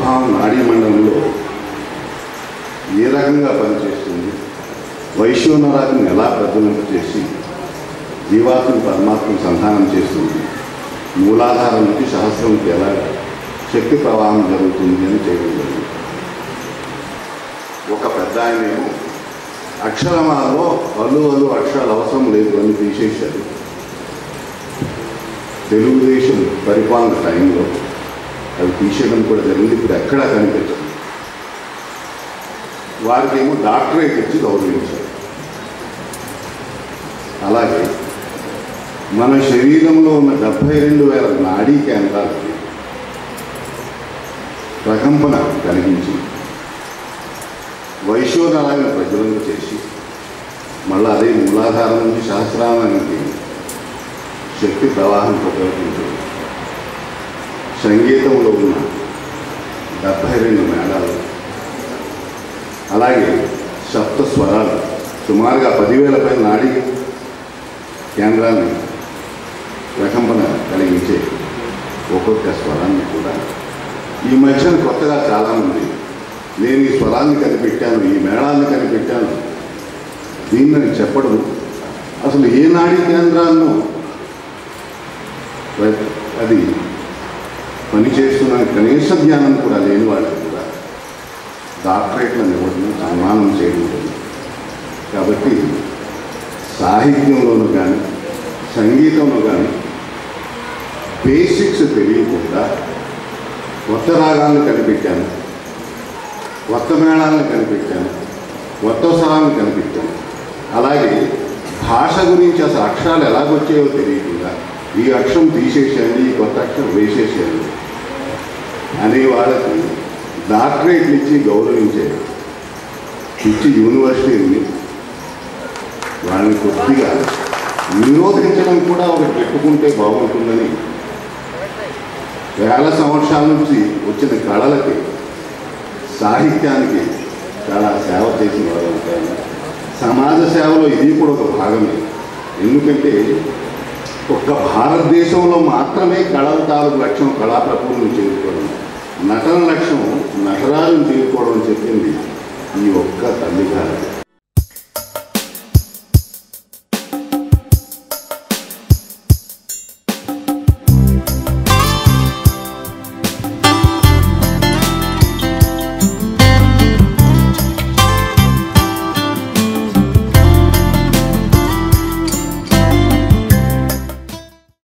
ప్రభావం నాడీ మండలంలో ఏ రకంగా పనిచేస్తుంది వైశ్వనరాగం ఎలా ప్రతినింప చేసి జీవాత్మ పరమాత్మను సంధానం చేస్తుంది మూలాధారం నుంచి సహస్రంకి ఎలా శక్తి ప్రవాహం జరుగుతుంది అని చేయడం జరిగింది ఒక పెద్ద ఆయనేమో అక్షరమాలలో అల్లు అల్లు అక్షరాలు అవసరం లేదు అని తీసేశారు తెలుగుదేశం పరిపాలన టైంలో అవి తీసేయడం కూడా జరిగింది ఇప్పుడు ఎక్కడా కనిపించదు వారికి ఏమో డాక్టరేట్ ఇచ్చి గౌరవించారు అలాగే మన శరీరంలో ఉన్న డెబ్భై రెండు వేల నాడీ కేంద్రాలకి ప్రకంపన కలిగించి వైశ్వనారాయణ ప్రజ్వలన చేసి మళ్ళీ అదే మూలాధారం నుంచి సహస్రానికి శక్తి ప్రవాహం ఉపయోగించారు సంగీతంలో ఉన్న డెబ్భై రెండు మేళాలు అలాగే సప్త స్వరాలు సుమారుగా పదివేల పైన నాడీ కేంద్రాన్ని ప్రకంపన కలిగించే ఒక్కొక్క స్వరాన్ని కూడా ఈ మధ్యన కొత్తగా చాలామంది నేను ఈ స్వరాన్ని కనిపెట్టాను ఈ మేళాన్ని కనిపెట్టాను దీన్ని చెప్పడం అసలు ఏ నాడీ కేంద్రాలను అది పనిచేస్తున్న కనీస జ్ఞానం కూడా లేని వాళ్ళకి కూడా డాక్టరేట్లను ఇవ్వడం సన్మానం చేయడం జరిగింది. కాబట్టి సాహిత్యంలోనూ కానీ సంగీతంలో కానీ బేసిక్స్ తెలియకుండా కొత్త రాగాలను కనిపెట్టాను కొత్త మేళాలను కనిపెట్టాను కొత్త స్వరాలను కనిపెట్టాను అలాగే భాష గురించి అసలు అక్షరాలు ఎలాగొచ్చాయో తెలియకుండా ఈ అక్షరం తీసేసేయండి ఈ కొత్త అక్షరం వేసేసేయండి అనే వాళ్ళకి డాక్టరేట్లు ఇచ్చి గౌరవించే ఇచ్చి యూనివర్సిటీని వాళ్ళని కొద్దిగా నిరోధించడం కూడా ఒకటి పెట్టుకుంటే బాగుంటుందని వేల సంవత్సరాల నుంచి వచ్చిన కళలకి సాహిత్యానికి చాలా సేవ చేసిన వారు ఉంటారు సమాజ సేవలో ఇది కూడా ఒక భాగమే ఎందుకంటే ఒక్క భారతదేశంలో మాత్రమే కళల తాలూకు లక్ష్యం కళాప్రపూర్ణం చేరుకోవడం నటన లక్ష్యం నటరాజును చేరుకోవడం అని చెప్పింది ఈ ఒక్క తల్లి గారు